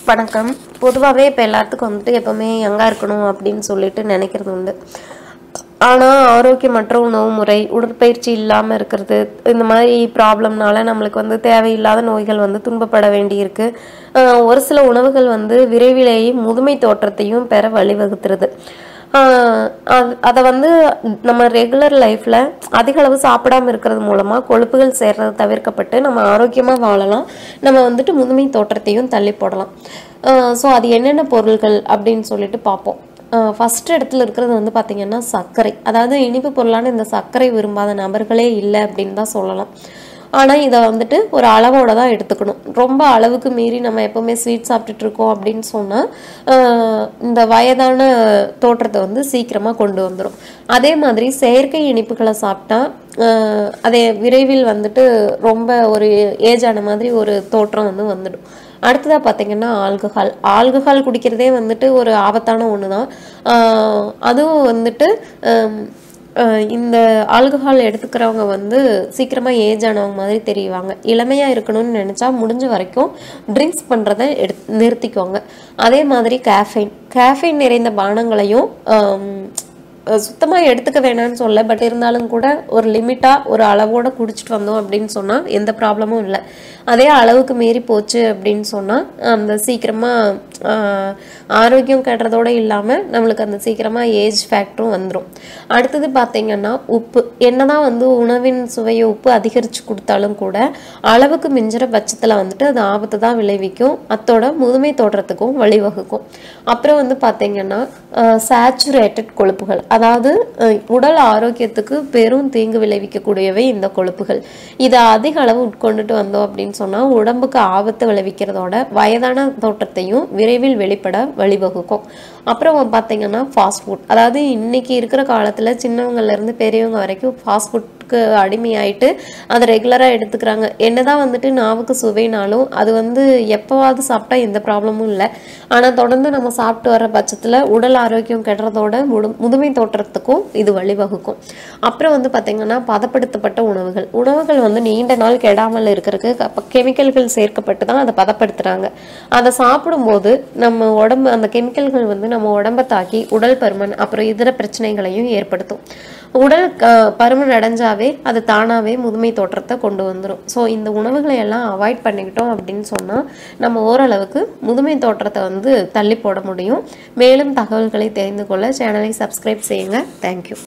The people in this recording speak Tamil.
வணக்கம் பொதுவாகவே இப்போ எல்லாத்துக்கும் வந்துட்டு எப்போவுமே யங்காக இருக்கணும் அப்படின்னு சொல்லிட்டு நினைக்கிறது உண்டு ஆனால் ஆரோக்கியமற்ற உணவு முறை உடற்பயிற்சி இல்லாமல் இருக்கிறது இந்த மாதிரி ப்ராப்ளம்னால நம்மளுக்கு வந்து தேவையில்லாத நோய்கள் வந்து துன்பப்பட வேண்டியிருக்கு ஆஹ் ஒரு சில உணவுகள் வந்து விரைவிலேயே முதுமை தோற்றத்தையும் பெற வழிவகுத்துருது அதை வந்து நம்ம ரெகுலர் லைஃப்பில் அதிக அளவு சாப்பிடாம இருக்கிறது மூலமாக கொழுப்புகள் சேர்றது தவிர்க்கப்பட்டு நம்ம ஆரோக்கியமாக வாழலாம் நம்ம வந்துட்டு முதுமை தோற்றத்தையும் தள்ளி போடலாம் ஸோ அது என்னென்ன பொருள்கள் அப்படின்னு சொல்லிட்டு பார்ப்போம் ஃபஸ்ட் இடத்துல இருக்கிறது வந்து பார்த்திங்கன்னா சர்க்கரை அதாவது இனிப்பு பொருளான இந்த சர்க்கரை விரும்பாத நபர்களே இல்லை அப்படின்னு தான் சொல்லலாம் ஆனால் இதை வந்துட்டு ஒரு அளவோட தான் எடுத்துக்கணும் ரொம்ப அளவுக்கு மீறி நம்ம எப்போவுமே ஸ்வீட் சாப்பிட்டுட்டு இருக்கோம் அப்படின்னு சொன்னால் இந்த வயதான தோற்றத்தை வந்து சீக்கிரமாக கொண்டு வந்துடும் அதே மாதிரி செயற்கை இனிப்புகளை சாப்பிட்டா ஆஹ் அதே விரைவில் வந்துட்டு ரொம்ப ஒரு ஏஜ் ஆன மாதிரி ஒரு தோற்றம் வந்து வந்துடும் அடுத்ததாக பார்த்தீங்கன்னா ஆல்கஹால் ஆல்கஹால் குடிக்கிறதே வந்துட்டு ஒரு ஆபத்தான ஒன்று தான் ஆஹ் அதுவும் வந்துட்டு ஆம், ஆஹ் இந்த ஆல்கஹால் எடுத்துக்கிறவங்க வந்து சீக்கிரமாக ஏஜ் ஆனவங்க மாதிரி தெரிவாங்க இளமையாக இருக்கணும்னு நினச்சா முடிஞ்ச வரைக்கும் ட்ரிங்க்ஸ் பண்ணுறத எடு நிறுத்திக்கோங்க அதே மாதிரி கேஃபைன் கேஃபைன் நிறைந்த பானங்களையும் சுத்தமாக எடுத்துக்க வேணாம்னு சொல்ல பட் இருந்தாலும் கூட ஒரு லிமிட்டாக ஒரு அளவோட குடிச்சிட்டு வந்தோம் அப்படின்னு சொன்னால் எந்த ப்ராப்ளமும் இல்லை அதே அளவுக்கு மீறி போச்சு அப்படின்னு சொன்னால் அந்த சீக்கிரமாக ஆரோக்கியம் கட்டுறதோடு இல்லாமல் நம்மளுக்கு அந்த சீக்கிரமாக ஏஜ் ஃபேக்டரும் வந்துடும் அடுத்தது பார்த்தீங்கன்னா உப்பு என்னதான் வந்து உணவின் சுவையை உப்பு அதிகரித்து கொடுத்தாலும் கூட அளவுக்கு மிஞ்சுற பட்சத்தில் வந்துட்டு அது ஆபத்தை தான் விளைவிக்கும் அத்தோட முதுமை தோற்றத்துக்கும் வழிவகுக்கும் அப்புறம் வந்து பார்த்தீங்கன்னா சேச்சுரேட்டட் கொழுப்புகள் அதாவது அஹ், உடல் ஆரோக்கியத்துக்கு பெரும் தீங்கு விளைவிக்கக்கூடியவை இந்த கொழுப்புகள் இதை அதிக அளவு உட்கொண்டுட்டு வந்தோம் அப்படின்னு சொன்னால் உடம்புக்கு ஆபத்து விளைவிக்கிறதோட வயதான தோற்றத்தையும் விரைவில் வெளிப்பட வழிவகுக்கும் அப்புறம் பார்த்தீங்கன்னா ஃபாஸ்ட் ஃபுட் அதாவது இன்னைக்கு இருக்கிற காலத்தில் சின்னவங்கள்ல இருந்து பெரியவங்க வரைக்கும் ஃபாஸ்ட் ஃபுட்க்கு அடிமையாயிட்டு அதை ரெகுலராக எடுத்துக்கிறாங்க என்னதான் வந்துட்டு நாவுக்கு சுவைனாலும் அது வந்து எப்போவாவது சாப்பிட்டா எந்த ப்ராப்ளமும் இல்லை ஆனால் தொடர்ந்து நம்ம சாப்பிட்டு வர பட்சத்தில் உடல் ஆரோக்கியம் கெடுறதோட முடு முதுமை தோற்றத்துக்கும் இது வழிவகுக்கும் அப்புறம் வந்து பார்த்திங்கன்னா பதப்படுத்தப்பட்ட உணவுகள் உணவுகள் வந்து நீண்ட நாள் கெடாமல் இருக்கிறதுக்கு கெமிக்கல்கள் சேர்க்கப்பட்டு தான் அதை பதப்படுத்துகிறாங்க அதை சாப்பிடும்போது நம்ம உடம்பு அந்த கெமிக்கல்கள் வந்து நம்ம உடம்பை தாக்கி உடல் பருமன் அப்புறம் இதர பிரச்சனைகளையும் ஏற்படுத்தும் உடல் க- பருமன் அடைஞ்சாவே அது தானாகவே முதுமை தோற்றத்தை கொண்டு வந்துடும் ஸோ இந்த உணவுகளை எல்லாம் அவாய்ட் பண்ணிக்கிட்டோம் அப்படின்னு சொன்னால் நம்ம ஓரளவுக்கு முதுமை தோற்றத்தை வந்து தள்ளி போட முடியும் மேலும் தகவல்களை தெரிந்து கொள்ள சேனலை சப்ஸ்கிரைப் செய்யுங்க தேங்க்யூ